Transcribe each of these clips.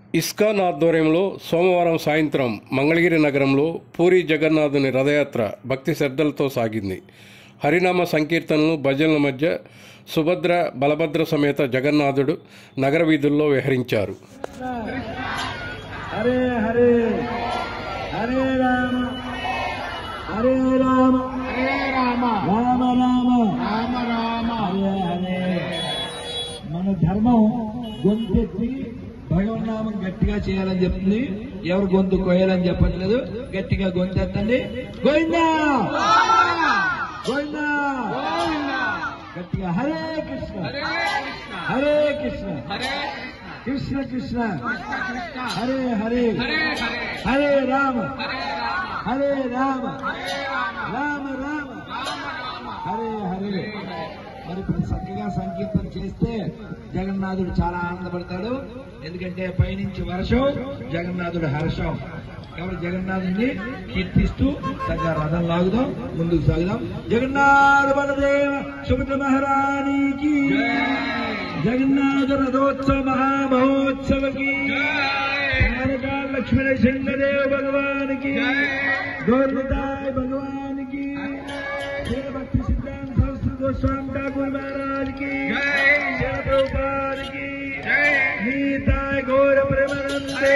ISKCON ఆధ్వర్యంలో సోమవారం సాయంత్రం మంగళగిరి నగరంలో పూరి జగన్నాథుని రథయాత్ర భక్తి శ్రద్ధలతో సాగింది హరినామ సంకీర్తనలు భజనల మధ్య సుభద్ర బలభద్ర సమేత జగన్నాథుడు నగర వీధుల్లో విహరించారు హరే హరే హరే రామ హరే రామ హరే రామ రామ రామ రామ రామ హరే హరే మన ధర్మం గొంతెత్తి భగవన్నామం గట్టిగా చేయాలని చెప్తుంది ఎవరు గొంతు కోయాలని చెప్పట్లేదు గట్టిగా గొంతెత్తండి గోవిందా గోవిందా గట్టిగా హరే కృష్ణ హరే కృష్ణ హరే కృష్ణ కృష్ణ కృష్ణ హరే హరే హరే హరే హరే రామ హరే రామ హరే రామ హరే రామ రామ రామ రామ రామ హరే హరే మరి ఇప్పుడు చక్కగా సంకీర్తన చేస్తే జగన్నాథుడు చాలా ఆనందపడతాడు ఎందుకంటే పైనుంచి వర్షం జగన్నాథుడు హర్షం కాబట్టి జగన్నాథుడిని కీర్తిస్తూ చక్కగా రథం లాగుదాం ముందుకు సాగుదాం జగన్నాథ బలదేవ సుభద్ర మహారాణికి జగన్నాథ రథోత్సవ మహామహోత్సవకి ద్వారకా లక్ష్మీ నరసింహదేవ భగవానికి గౌరవతాయ భగవానికి श्री भक्ति सिद्धांत सरस्वती गोस्वामी ठाकुर महाराज की श्री प्रभुपाद की नीताय गौर प्रेमानंदे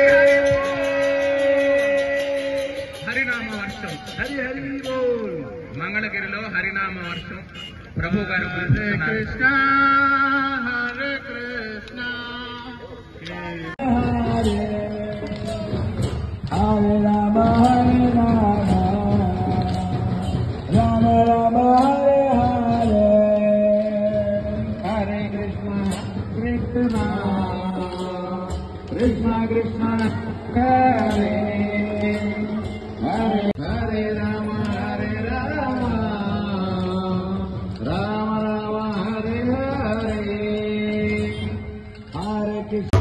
హరినామ వర్షం हरि हरि बोल మంగళగిరిలో హరినామ వర్షం ప్రభు గారు హరే కృష్ణ హరే కృష్ణ हरे हरे राम हरे राम राम राम हरे हरे हरे कृष्ण कृष्ण कृष्ण कृष्ण हरे हरे हरे राम हरे राम राम राम हरे हरे हरे कृष्ण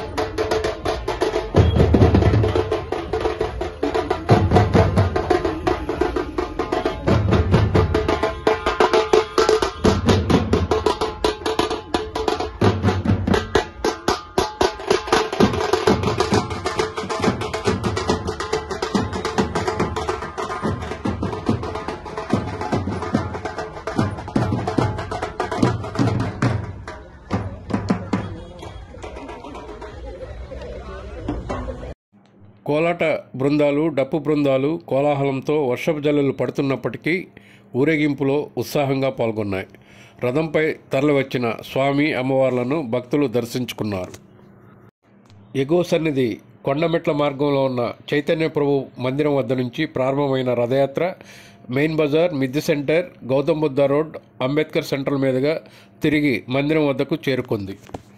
కోలాట బృందాలు డప్పు బృందాలు కోలాహలంతో వర్షపు జల్లులు పడుతున్నప్పటికీ ఊరేగింపులో ఉత్సాహంగా పాల్గొన్నాయి రథంపై తరలివచ్చిన స్వామి అమ్మవార్లను భక్తులు దర్శించుకున్నారు ఎగువ సన్నిధి కొండమెట్ల మార్గంలో ఉన్న చైతన్య ప్రభు మందిరం వద్ద నుంచి ప్రారంభమైన రథయాత్ర main Bazaar Midde centre Gautam Buddha road Ambedkar centre మీదుగా తిరిగి మందిరం వద్దకు చేరుకుంది